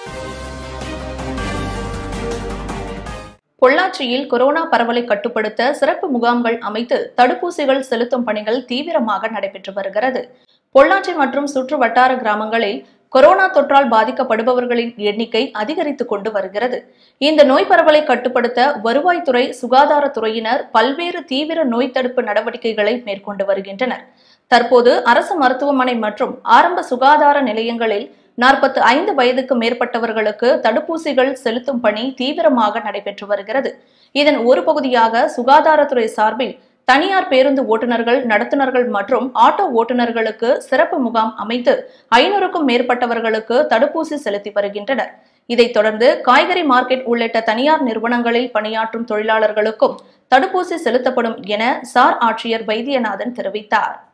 பொள்ளாச்சியில் கொரோனா பரவலை கட்டுப்படுத்த சிறப்பு முகாம்கள் அமைத்து தடுப்பூசிகள் செலுத்தும் பணிகள் தீவிரமாக நடைபெற்று வருகிறது பொள்ளாச்சி மற்றும் சுற்று வட்டார கிராமங்களில் கொரோனா தொற்றால் பாதிக்கப்படுபவர்களின் எண்ணிக்கை அதிகரித்துக் கொண்டு வருகிறது இந்த நோய் பரவலை கட்டுப்படுத்த வருவாய்த்துறை சுகாதாரத்துறையினர் பல்வேறு தீவிர நோய் தடுப்பு நடவடிக்கைகளை மேற்கொண்டு வருகின்றனர் தற்போது அரசு மருத்துவமனை மற்றும் ஆரம்ப சுகாதார நிலையங்களில் நாற்பத்து ஐந்து வயதுக்கு மேற்பட்டவர்களுக்கு தடுப்பூசிகள் செலுத்தும் பணி தீவிரமாக நடைபெற்று வருகிறது இதன் ஒரு பகுதியாக சுகாதாரத்துறை சார்பில் தனியார் பேருந்து ஓட்டுநர்கள் நடத்துனர்கள் மற்றும் ஆட்டோ ஓட்டுநர்களுக்கு சிறப்பு முகாம் அமைத்து ஐநூறுக்கும் மேற்பட்டவர்களுக்கு தடுப்பூசி செலுத்தி வருகின்றனர் இதைத் தொடர்ந்து காய்கறி மார்க்கெட் உள்ளிட்ட தனியார் நிறுவனங்களில் பணியாற்றும் தொழிலாளர்களுக்கும் தடுப்பூசி செலுத்தப்படும் என சார் ஆட்சியர் வைத்தியநாதன் தெரிவித்தார்